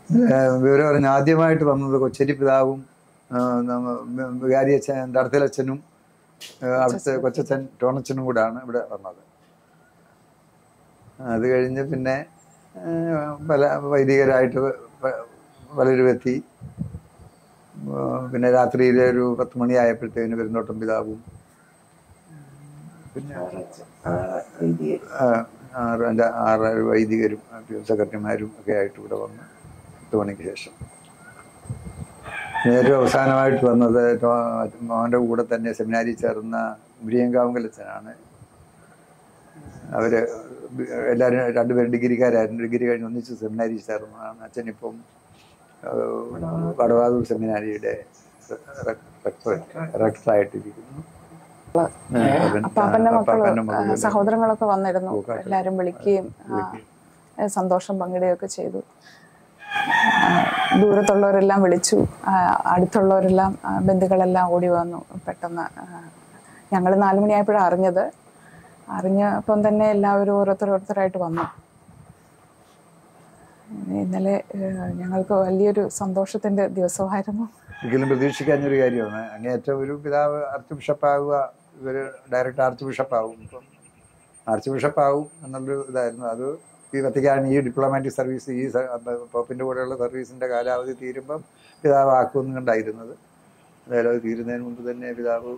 ഏഹ് വിവരം അറിഞ്ഞ് ആദ്യമായിട്ട് വന്നത് കൊച്ചേരി പിതാവും ആഹ് നമ്മ- വികാരി അച്ഛൻ തടത്തിലച്ഛനും ഏഹ് അവിടുത്തെ കൊച്ചച്ഛൻ ടോണച്ചനും കൂടാണ് ഇവിടെ വന്നത് അത് കഴിഞ്ഞ് പിന്നെ ഏഹ് പല വൈദികരായിട്ട് പ- പലരും എത്തി ഏഹ് പിന്നെ രാത്രിയിൽ ഒരു പത്ത് മണിയായപ്പോഴത്തേന് പെരുന്നോട്ടം പിതാവും പിന്നെ ആ, ആറ് അല്ല ആറ് വൈദികരും സെക്രട്ടറിമാരും ഒക്കെ ആയിട്ട് ഇവിടെ വന്ന് പത്ത് മണിക്ക് ശേഷം ഏറ്റവും അവസാനമായിട്ട് വന്നത് ടോ- മോൻ്റെ കൂടെ തന്നെ സെമിനാരിൽ ചേർന്ന മുരിയങ്കാവുങ്കലച്ചനാണ് അവര് എല്ലാവരും രണ്ടുപേരും ഡിഗ്രിക്കാരായിരുന്നു ഡിഗ്രി കഴിഞ്ഞ് ഒന്നിച്ച് സെമിനാരി ചേർന്നതാണ് അച്ഛനിപ്പം ഏഹ്, വടവാതൂർ സെമിനാരിയുടെ റെക്ടറായിട്ടിരിക്കുന്നു അപ്പാപ്പന്റെ മക്കള് അപ്പാപ്പന്റെ ആ, മകള് സഹോദരങ്ങളൊക്കെ വന്നിരുന്നു പോക്കാട്ട്. എല്ലാരും വിളിക്കുകയും ആ, വിളിക്കുകയും. സന്തോഷം പങ്കിടുകയൊക്കെ ചെയ്തു ആ, ദൂരത്തുള്ളവരെല്ലാം വിളിച്ചു ആ, അടുത്തുള്ളവരെല്ലാം ആ, ബന്ധുക്കളെല്ലാം ഓടി വന്നു പെട്ടെന്ന് ഞങ്ങൾ നാലുമണിയായപ്പോഴാണ് അറിഞ്ഞത് അറിഞ്ഞപ്പം തന്നെ എല്ലാവരും ഓരോരുത്തർ ഓരോരുത്തരായിട്ട് വന്നു ഇന്നലെ ഏഹ്, ഞങ്ങൾക്ക് വലിയൊരു സന്തോഷത്തിന്റെ ദിവസമായിരുന്നു ഒരിക്കലും പ്രതീക്ഷിക്കാഞ്ഞൊരു കാര്യമാണ് അങ്ങേയറ്റം ഒരു പിതാവ് ആർച്ച് ബിഷപ്പാകുക ഇവര് ഡയറക്റ്റ് ആർച്ച് ബിഷപ്പാവും ഇപ്പം ആർച്ച് ബിഷപ്പാവും എന്നുള്ളൊരു ഇതായിരുന്നു അത് ഈ വത്തിക്കാൻ ഈ ഡിപ്ലോമാറ്റിക് സർവീസ് ഈ സ- പ- പോപ്പിന്റെ കൂടെയുള്ള സർവീസിന്റെ കാലാവധി തീരുമ്പം പിതാവ് ആക്കുമെന്ന് കണ്ടായിരുന്നത് അതായത് അത് തീരുന്നതിന് മുമ്പ് തന്നെ പിതാവ്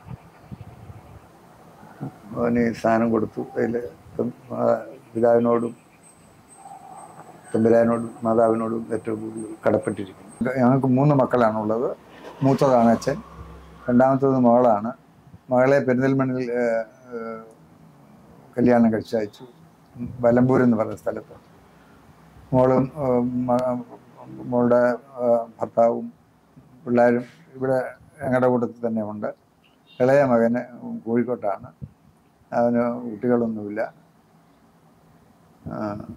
അവന് സ്ഥാനം കൊടുത്തു അതിൽ പിതാവിനോടും തമ്പുരാനോടും മാതാവിനോടും ഏറ്റവും കൂടുതൽ കടപ്പെട്ടിരിക്കുന്നു ഞങ്ങൾക്ക് മൂന്ന് മക്കളാണുള്ളത് മൂത്തതാണ് അച്ഛൻ രണ്ടാമത്തത് മകളാണ് മകളെ പെരിന്തൽമണ്ണിൽ ഏഹ്, ഏഹ്, കല്യാണം കഴിച്ചയച്ചു വലമ്പൂർ എന്ന് പറഞ്ഞ സ്ഥലത്ത് മോളും ഏഹ്, മ- മോളുടെ ഏഹ്, ഭർത്താവും പിള്ളേരും ഇവിടെ ഞങ്ങളുടെ കൂട്ടത്തിൽ തന്നെ ഉണ്ട് ഇളയ മകന് കോഴിക്കോട്ടാണ് അവന് കുട്ടികളൊന്നുമില്ല ആ,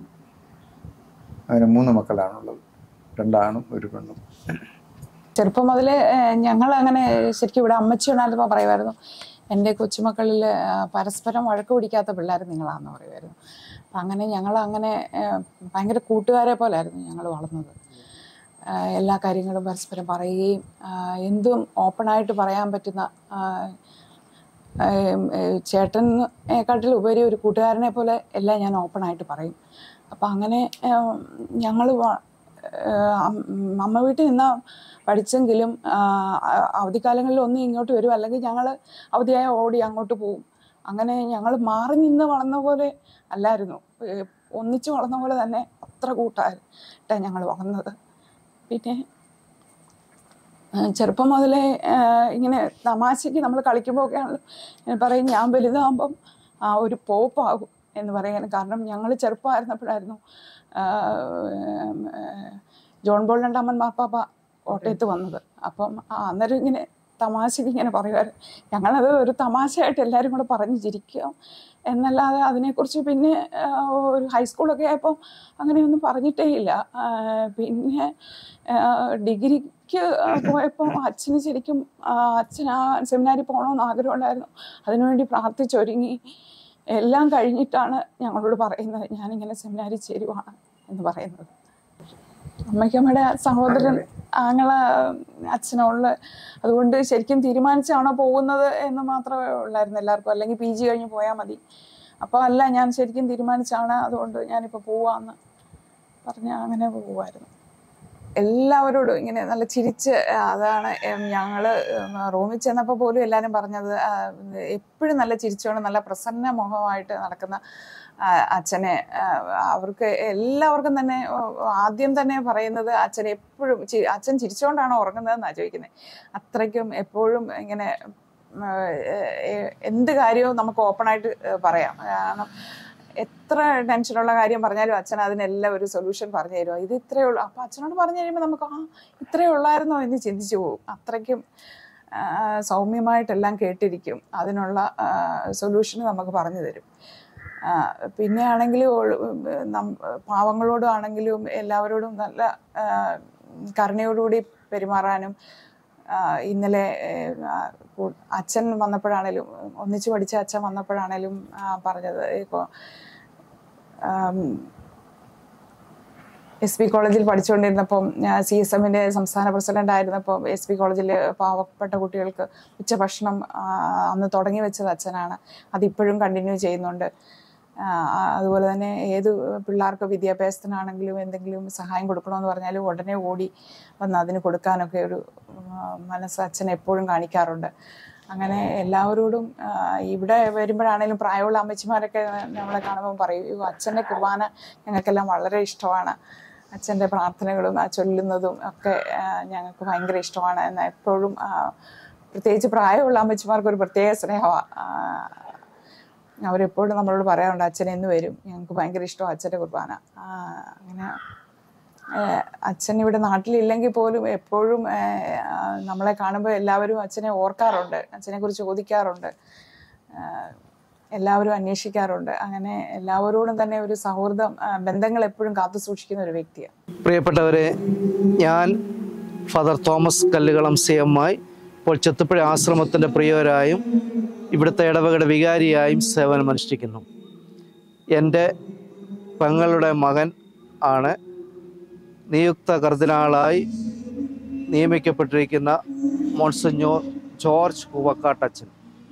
അവന് മൂന്ന് മക്കളാണുള്ളത് രണ്ടാണും ഒരു പെണ്ണും ചെറുപ്പം മുതലേ ഞങ്ങൾ അങ്ങനെ ശരിക്കും ഇവിടെ അമ്മച്ചി ഉണ്ടായിരുന്നപ്പോൾ പറയുമായിരുന്നു എൻ്റെ കൊച്ചുമക്കളിൽ പരസ്പരം വഴക്ക് പിടിക്കാത്ത പിള്ളേർ നിങ്ങളാന്ന് പറയുമായിരുന്നു അപ്പം അങ്ങനെ ഞങ്ങൾ അങ്ങനെ ഏഹ്, ഭയങ്കര കൂട്ടുകാരെ പോലായിരുന്നു ഞങ്ങൾ വളർന്നത് ആഹ് എല്ലാ കാര്യങ്ങളും പരസ്പരം പറയുകയും ആഹ് എന്തും ഓപ്പണായിട്ട് പറയാൻ പറ്റുന്ന ആഹ് ഏഹ് ഏഹ് ചേട്ടനെക്കാട്ടിൽ ഉപരി ഒരു കൂട്ടുകാരനെ പോലെ എല്ലാം ഞാൻ ഓപ്പണായിട്ട് പറയും അപ്പം അങ്ങനെ ഞങ്ങൾ അമ്മ വീട്ടിൽ നിന്നാ പഠിച്ചെങ്കിലും ആഹ് അ- അവധിക്കാലങ്ങളിൽ ഒന്നും ഇങ്ങോട്ട് വരും അല്ലെങ്കിൽ ഞങ്ങൾ അവധിയായ ഓടി അങ്ങോട്ട് പോകും അങ്ങനെ ഞങ്ങൾ മാറി നിന്ന് വളർന്ന പോലെ അല്ലായിരുന്നു ഏഹ് ഒന്നിച്ച് വളർന്ന പോലെ തന്നെ അത്ര കൂട്ടായിട്ടാണ് ഞങ്ങൾ വളർന്നത് പിന്നെ ആ, ചെറുപ്പം മുതലേ ആ, ഇങ്ങനെ തമാശയ്ക്ക് നമ്മൾ കളിക്കുമ്പോൾ ഒക്കെ ആണല്ലോ പറയും ഞാൻ വലുതാകുമ്പം ആ ഒരു പോപ്പാകും എന്ന് പറയാൻ കാരണം ഞങ്ങൾ ചെറുപ്പമായിരുന്നപ്പോഴായിരുന്നു ആ, ഉം, ആ, ജോൺ ബോൾ രണ്ടാമൻ മാർപ്പാപ്പ കോട്ടയത്ത് വന്നത് അപ്പം ആ, അന്നേരം ഇങ്ങനെ തമാശയ്ക്ക് ഇങ്ങനെ പറയുമായിരുന്നു ഞങ്ങളത് ഒരു തമാശയായിട്ട് എല്ലാവരും കൂടെ പറഞ്ഞ് ചിരിക്കുക എന്നല്ലാതെ അതിനെക്കുറിച്ച് പിന്നെ ആ, ഒരു ഹൈസ്കൂളൊക്കെ ആയപ്പോൾ അങ്ങനെയൊന്നും പറഞ്ഞിട്ടേ ഇല്ല ആ, പിന്നെ ആ, ഡിഗ്രിക്ക് പോയപ്പോൾ അച്ഛന് ശരിക്കും ആ, അച്ഛൻ ആ സെമിനാരിൽ പോകണമെന്ന് ആഗ്രഹമുണ്ടായിരുന്നു അതിനുവേണ്ടി പ്രാർത്ഥിച്ചൊരുങ്ങി എല്ലാം കഴിഞ്ഞിട്ടാണ് ഞങ്ങളോട് പറയുന്നത് ഞാനിങ്ങനെ സെമിനാരിൽ ചേരുവാണ് എന്ന് പറയുന്നത് അമ്മയ്ക്കമ്മയുടെ സഹോദരൻ ആങ്ങള അച്ഛനുള്ള അതുകൊണ്ട് ശരിക്കും തീരുമാനിച്ചാണോ പോകുന്നത് എന്ന് മാത്രമേ ഉള്ളായിരുന്നു എല്ലാവർക്കും അല്ലെങ്കിൽ പി ജി കഴിഞ്ഞ് പോയാൽ മതി അപ്പോൾ അല്ല ഞാൻ ശരിക്കും തീരുമാനിച്ചാണ് അതുകൊണ്ട് ഞാനിപ്പോൾ പോവാന്ന് പറഞ്ഞ് അങ്ങനെ പോവായിരുന്നു എല്ലാവരോടും ഇങ്ങനെ നല്ല ചിരിച്ച് ആ, അതാണ് ഞങ്ങൾ റൂമിൽ ചെന്നപ്പോൾ പോലും എല്ലാവരും പറഞ്ഞത് എപ്പോഴും നല്ല ചിരിച്ചോണ്ട് നല്ല പ്രസന്ന മുഖമായിട്ട് നടക്കുന്ന ആ, അച്ഛനെ ആ, അവർക്ക് എല്ലാവർക്കും തന്നെ ഓ, ആദ്യം തന്നെ പറയുന്നത് അച്ഛൻ എപ്പോഴും ചി- അച്ഛൻ ചിരിച്ചുകൊണ്ടാണോ ഉറങ്ങുന്നതെന്നാണ് ചോദിക്കുന്നത് അത്രയ്ക്കും എപ്പോഴും ഇങ്ങനെ ഉം, ഏഹ്, എന്ത് കാര്യവും നമുക്ക് ഓപ്പണായിട്ട് പറയാം കാരണം എത്ര ടെൻഷനുള്ള കാര്യം പറഞ്ഞാലും അച്ഛൻ അതിനെല്ലാം ഒരു സൊല്യൂഷൻ പറഞ്ഞു തരുമോ ഇത് ഇത്രയേ ഉള്ളൂ അപ്പം അച്ഛനോട് പറഞ്ഞു കഴിയുമ്പോൾ നമുക്ക് ആ ഇത്രയേ ഉള്ളായിരുന്നോ എന്ന് ചിന്തിച്ചു പോകും അത്രയ്ക്കും ആ, സൗമ്യമായിട്ടെല്ലാം കേട്ടിരിക്കും അതിനുള്ള സൊല്യൂഷൻ നമുക്ക് പറഞ്ഞു തരും ആ, പിന്നെ ആണെങ്കിൽ പാവങ്ങളോടും ആണെങ്കിലും എല്ലാവരോടും നല്ല ആ, കരുണയോടുകൂടി പെരുമാറാനും ആ, ഇന്നലെ ഏഹ്, ആ, കൂ- അച്ഛൻ വന്നപ്പോഴാണേലും ഒന്നിച്ച് പഠിച്ച അച്ഛൻ വന്നപ്പോഴാണേലും ആ, പറഞ്ഞത് ഇപ്പോൾ എസ് പി കോളേജിൽ പഠിച്ചുകൊണ്ടിരുന്നപ്പം ഞാൻ സി എസ് എമ്മിൻ്റെ സംസ്ഥാന പ്രസിഡന്റ് ആയിരുന്നപ്പോൾ എസ് പി കോളേജിൽ പാവപ്പെട്ട കുട്ടികൾക്ക് ഉച്ചഭക്ഷണം ആ, അന്ന് തുടങ്ങി വെച്ചത് അച്ഛനാണ് അതിപ്പോഴും കണ്ടിന്യൂ ചെയ്യുന്നുണ്ട് ആ, അതുപോലെ തന്നെ ഏത് പിള്ളേർക്ക് വിദ്യാഭ്യാസത്തിനാണെങ്കിലും എന്തെങ്കിലും സഹായം കൊടുക്കണമെന്ന് പറഞ്ഞാലും ഉടനെ ഓടി വന്ന് അതിന് കൊടുക്കാനൊക്കെ ഒരു ആ, മനസ്സ് അച്ഛൻ എപ്പോഴും കാണിക്കാറുണ്ട് അങ്ങനെ എല്ലാവരോടും ആ, ഇവിടെ വരുമ്പോഴാണേലും പ്രായമുള്ള അമ്മച്ചിമാരൊക്കെ നമ്മളെ കാണുമ്പോൾ പറയും "അയ്യോ, അച്ഛൻ്റെ കുർബാന ഞങ്ങൾക്കെല്ലാം വളരെ ഇഷ്ടമാണ് അച്ഛൻ്റെ പ്രാർത്ഥനകളും ആ ചൊല്ലുന്നതും ഒക്കെ ആ, ഞങ്ങൾക്ക് ഭയങ്കര ഇഷ്ടമാണ് എന്ന് എപ്പോഴും ആ, പ്രത്യേകിച്ച് പ്രായമുള്ള അമ്മച്ചിമാർക്ക് ഒരു പ്രത്യേക സ്നേഹമാണ് അവരെപ്പോഴും നമ്മളോട് പറയാറുണ്ട് അച്ഛൻ എന്ന് വരും ഞങ്ങൾക്ക് ഭയങ്കര ഇഷ്ടമാണ് അച്ഛൻ്റെ കുർബാന ആ, അങ്ങനെ ഏഹ് അച്ഛൻ ഇവിടെ നാട്ടിലില്ലെങ്കിൽ പോലും എപ്പോഴും ഏഹ് ആ, നമ്മളെ കാണുമ്പോൾ എല്ലാവരും അച്ഛനെ ഓർക്കാറുണ്ട് അച്ഛനെ കുറിച്ച് ചോദിക്കാറുണ്ട് ഏഹ് എല്ലാവരും അന്വേഷിക്കാറുണ്ട് അങ്ങനെ എല്ലാവരോടും തന്നെ ഒരു സൗഹൃദം ആ, ബന്ധങ്ങൾ എപ്പോഴും കാത്തു സൂക്ഷിക്കുന്ന ഒരു വ്യക്തിയാണ് പ്രിയപ്പെട്ടവരെ ഞാൻ father Thomas Kallukalam C M ആയി ഇപ്പോൾ ചെത്തുപ്പുഴ ആശ്രമത്തിൻ്റെ പ്രിയവരായും ഇവിടുത്തെ ഇടവകയുടെ വികാരിയായും സേവനമനുഷ്ഠിക്കുന്നു എൻ്റെ പെങ്ങളുടെ മകൻ ആണ് നിയുക്ത കർദിനാളായി നിയമിക്കപ്പെട്ടിരിക്കുന്ന മോൺസഞ്ഞോർ ജോർജ് പൂവക്കാട്ടച്ചൻ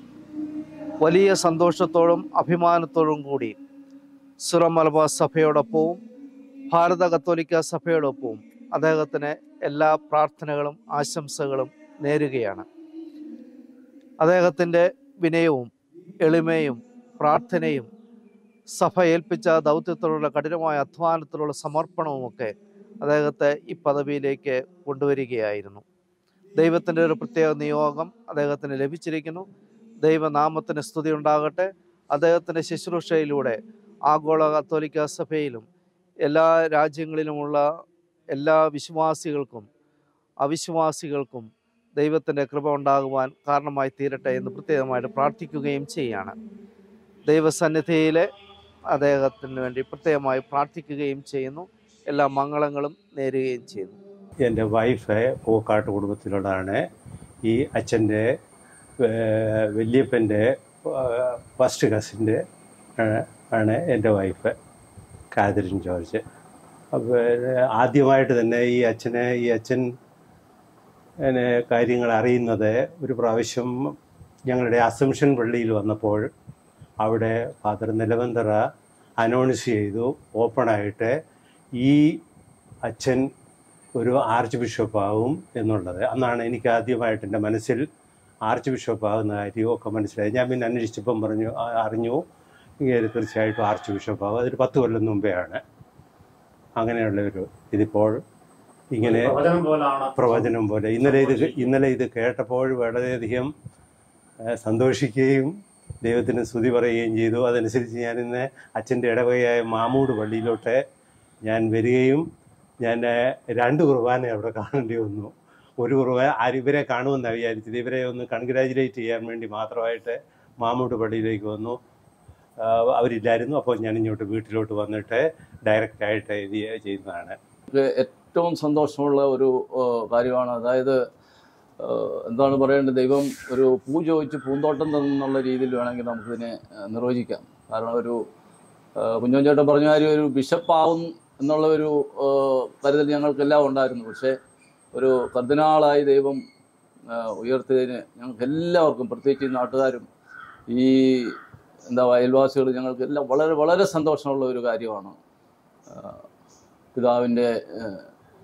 വലിയ സന്തോഷത്തോടും അഭിമാനത്തോടും കൂടി സുറ മലബാർ സഭയോടൊപ്പവും ഭാരത കത്തോലിക്ക സഭയോടൊപ്പവും അദ്ദേഹത്തിന് എല്ലാ പ്രാർത്ഥനകളും ആശംസകളും നേരുകയാണ് അദ്ദേഹത്തിൻ്റെ വിനയവും എളിമയും പ്രാർത്ഥനയും സഭ ഏൽപ്പിച്ച ദൗത്യത്തോടുള്ള കഠിനമായ അധ്വാനത്തിലുള്ള സമർപ്പണവുമൊക്കെ അദ്ദേഹത്തെ ഈ പദവിയിലേക്ക് കൊണ്ടുവരികയായിരുന്നു ദൈവത്തിൻ്റെ ഒരു പ്രത്യേക നിയോഗം അദ്ദേഹത്തിന് ലഭിച്ചിരിക്കുന്നു ദൈവനാമത്തിന് സ്തുതി ഉണ്ടാകട്ടെ അദ്ദേഹത്തിൻ്റെ ശുശ്രൂഷയിലൂടെ ആഗോള കത്തോലിക്ക സഭയിലും എല്ലാ രാജ്യങ്ങളിലുമുള്ള എല്ലാ വിശ്വാസികൾക്കും അവിശ്വാസികൾക്കും ദൈവത്തിൻ്റെ കൃപ ഉണ്ടാകുവാൻ കാരണമായി തീരട്ടെ എന്ന് പ്രത്യേകമായിട്ട് പ്രാർത്ഥിക്കുകയും ചെയ്യാണ് ദൈവസന്നിധിയിലെ അദ്ദേഹത്തിന് വേണ്ടി പ്രത്യേകമായി പ്രാർത്ഥിക്കുകയും ചെയ്യുന്നു എല്ലാ മംഗളങ്ങളും നേരുകയും ചെയ്യുന്നു എൻ്റെ വൈഫ് പൂക്കാട്ട് കുടുംബത്തിലുള്ളതാണ് ഈ അച്ഛൻ്റെ വല്യപ്പൻ്റെ ഫസ്റ്റ് കസിൻ്റെ ആണ് എൻ്റെ വൈഫ് കാതറിൻ ജോർജ് അപ്പോൾ ആദ്യമായിട്ട് തന്നെ ഈ അച്ഛനെ ഈ അച്ഛൻ പിന്നെ കാര്യങ്ങൾ അറിയുന്നത് ഒരു പ്രാവശ്യം ഞങ്ങളുടെ അസംഷൻ പള്ളിയിൽ വന്നപ്പോൾ അവിടെ ഫാദർ നിലവന്തറ അനൗൺസ് ചെയ്തു ഓപ്പണായിട്ട് ഈ അച്ഛൻ ഒരു ആർച്ച് ബിഷപ്പാവും എന്നുള്ളത് അന്നാണ് എനിക്ക് ആദ്യമായിട്ട് എൻ്റെ മനസ്സിൽ ആർച്ച് ബിഷപ്പാകുന്ന കാര്യമൊക്കെ മനസ്സിലായി ഞാൻ പിന്നെ അന്വേഷിച്ചപ്പം പറഞ്ഞു ആ, അറിഞ്ഞു ഇങ്ങനെ തീർച്ചയായിട്ടും ആർച്ച് ബിഷപ്പാവും അതൊരു പത്ത് കൊല്ലം മുമ്പേ ആണ് അങ്ങനെയുള്ള ഒരു ഇതിപ്പോൾ ഇങ്ങനെ പ്രവചനം പോലെ ഇന്നലെ ഇത് ഇന്നലെ ഇത് കേട്ടപ്പോൾ വളരെയധികം ആ, സന്തോഷിക്കുകയും ദൈവത്തിന് സ്തുതി പറയുകയും ചെയ്തു അതനുസരിച്ച് ഞാൻ ഇന്ന് അച്ഛൻ്റെ ഇടവകയായ മാമൂട് പള്ളിയിലോട്ട് ഞാൻ വരികയും ഞാൻ ആ, രണ്ട് കുർബാന അവിടെ കാണേണ്ടി വന്നു ഒരു കുർബാന ആര് ഇവരെ കാണുമെന്നാണ് വിചാരിച്ചത് ഇവരെ ഒന്ന് കൺഗ്രാജുലേറ്റ് ചെയ്യാൻ വേണ്ടി മാത്രമായിട്ട് മാമൂട് പള്ളിയിലേക്ക് വന്നു ആ, അവരില്ലായിരുന്നു അപ്പോൾ ഞാൻ ഇങ്ങോട്ട് വീട്ടിലോട്ട് വന്നിട്ട് ഡയറക്റ്റായിട്ട് ഇത് ചെയ്യുന്നതാണ് നമുക്ക് ഏറ്റവും സന്തോഷമുള്ള ഒരു ഏഹ്, കാര്യമാണ് അതായത് ഏഹ്, എന്താണ് പറയേണ്ടത് ദൈവം ഒരു പൂ ചോദിച്ച് പൂന്തോട്ടം തന്നുള്ള രീതിയിൽ വേണമെങ്കിൽ നമുക്കിതിനെ ഏഹ്, നിർവചിക്കാം കാരണം ഒരു ഏഹ്, കുഞ്ഞോൻ ചേട്ടൻ പറഞ്ഞ കാര്യം ഒരു ബിഷപ്പാവും എന്നുള്ള ഒരു ഏഹ്, കരുതൽ ഞങ്ങൾക്കെല്ലാം ഉണ്ടായിരുന്നു പക്ഷേ ഒരു കർദിനാളായി ദൈവം ഏഹ്, ഉയർത്തിയതിന് ഞങ്ങൾക്ക് എല്ലാവർക്കും പ്രത്യേകിച്ച് ഈ നാട്ടുകാരും ഈ എന്താ അയൽവാസികൾ ഞങ്ങൾക്ക് എല്ലാം വളരെ വളരെ സന്തോഷമുള്ള ഒരു കാര്യമാണ് ഏഹ്, പിതാവിൻ്റെ ഏഹ്,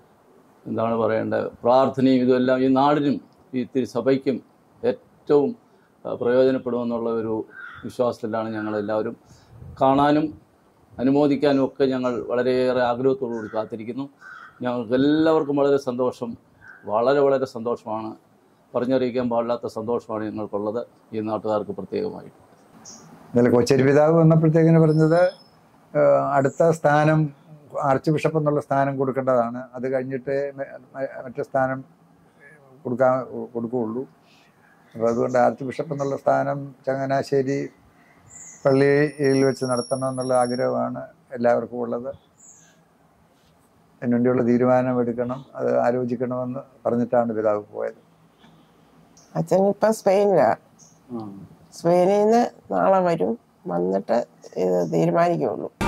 എന്താണ് പറയേണ്ടത് പ്രാർത്ഥനയും ഇതുമെല്ലാം ഈ നാടിനും ഈ തിരുസഭയ്ക്കും ഏറ്റവും ഏഹ്, പ്രയോജനപ്പെടുമെന്നുള്ള ഒരു വിശ്വാസത്തിലാണ് ഞങ്ങളെല്ലാവരും കാണാനും അനുമോദിക്കാനും ഒക്കെ ഞങ്ങൾ വളരെയേറെ ആഗ്രഹത്തോടുകൂടി കാത്തിരിക്കുന്നു ഞങ്ങൾക്ക് എല്ലാവർക്കും വളരെ സന്തോഷം വളരെ വളരെ സന്തോഷമാണ് പറഞ്ഞറിയിക്കാൻ പാടില്ലാത്ത സന്തോഷമാണ് ഞങ്ങൾക്കുള്ളത് ഈ നാട്ടുകാർക്ക് പ്രത്യേകമായിട്ട് ഇന്നലെ കൊച്ചേരി പിതാവ് വന്നപ്പോഴത്തേക്കിന് പറഞ്ഞത് ഏഹ്, അടുത്ത സ്ഥാനം ആർച്ച് ബിഷപ്പ് എന്നുള്ള സ്ഥാനം കൊടുക്കേണ്ടതാണ് അത് കഴിഞ്ഞിട്ട് മ- മ- മറ്റേ സ്ഥാനം കൊടുക്കാൻ കൊടുക്കുകയുള്ളൂ അപ്പോൾ അതുകൊണ്ട് ആർച്ച് ബിഷപ്പ് എന്നുള്ള സ്ഥാനം ചങ്ങനാശ്ശേരി പള്ളിയിൽ വെച്ച് നടത്തണം എന്നുള്ള ആഗ്രഹമാണ് എല്ലാവർക്കും ഉള്ളത് അതിനുവേണ്ടിയുള്ള തീരുമാനം എടുക്കണം അത് ആലോചിക്കണമെന്ന് പറഞ്ഞിട്ടാണ് പിതാവ് പോയത് അച്ഛൻ ഇപ്പൊ സ്പെയിനിലാണ് സ്പെയിനിൽ നിന്ന് നാളെ വരും വന്നിട്ട് ഇത് തീരുമാനിക്കുള്ളൂ